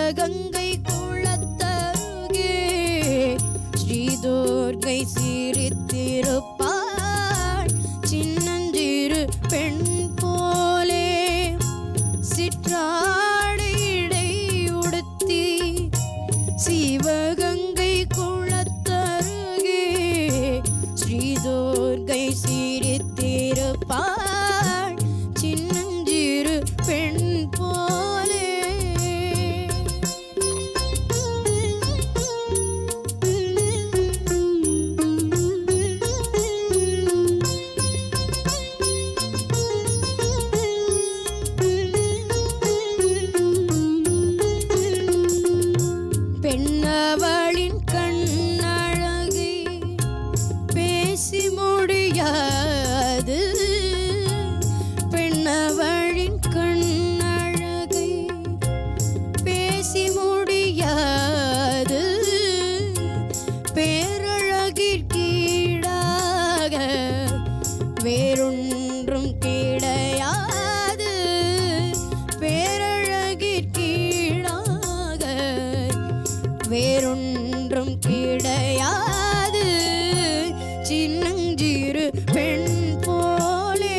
சிவகங்கை குளத்தருகே ஸ்ரீதுர்கை சிரித்திருப்பாள் சின்னஞ்சிறு பெண் போலே சிற்றாடையிடை உடுத்தி சிவகங்கை குளத்தருகே ஸ்ரீதுர்கை சிரித்திருப்பாள் சின்னஞ்சிறு பெண் போலே பெண்ணவளின் கண்ணழகை பேசி முடியாது பெண்ணவளின் கண்ணழகை பேசி முடியாது பேரழகிற்கீடாக வேறொன்றும் கிடையாது பேரழகிற்கீடாக வேறொன்றும் கிடையாது சின்னஞ்சிறு பெண் போலே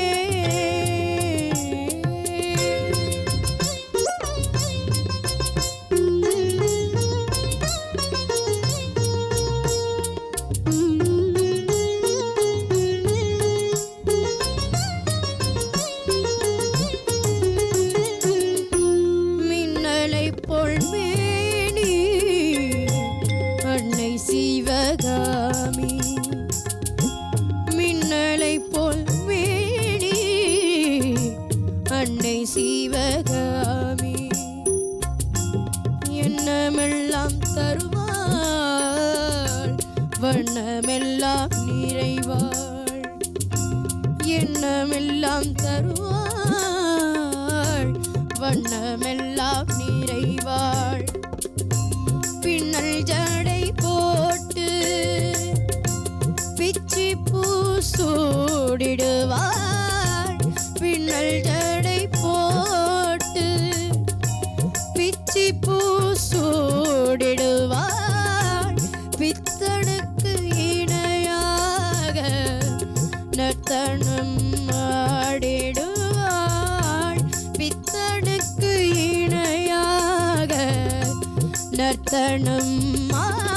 மின்னலை போல் மேனி அன்னை சிவகாமி மின்னலை போல் மேனி அன்னை சிவகாமி எண்ணமெல்லாம் தருவாள் வண்ணமெல்லாம் நிறைவாள் எண்ணமெல்லாம் தருவாள் வண்ணமெல்லாம் நிறைவாள் பின்னல் ஜடை போட்டு பிச்சி பூ சூடிடுவாள் பின்னல் ஜடை போட்டு பிச்சி பூ சூடிடுவாள் பித்தனுக்கு இணையாக நர்த்தனம் ஆடிடுவாள் பித்தனுக்கு இணையாக நர்த்தனம்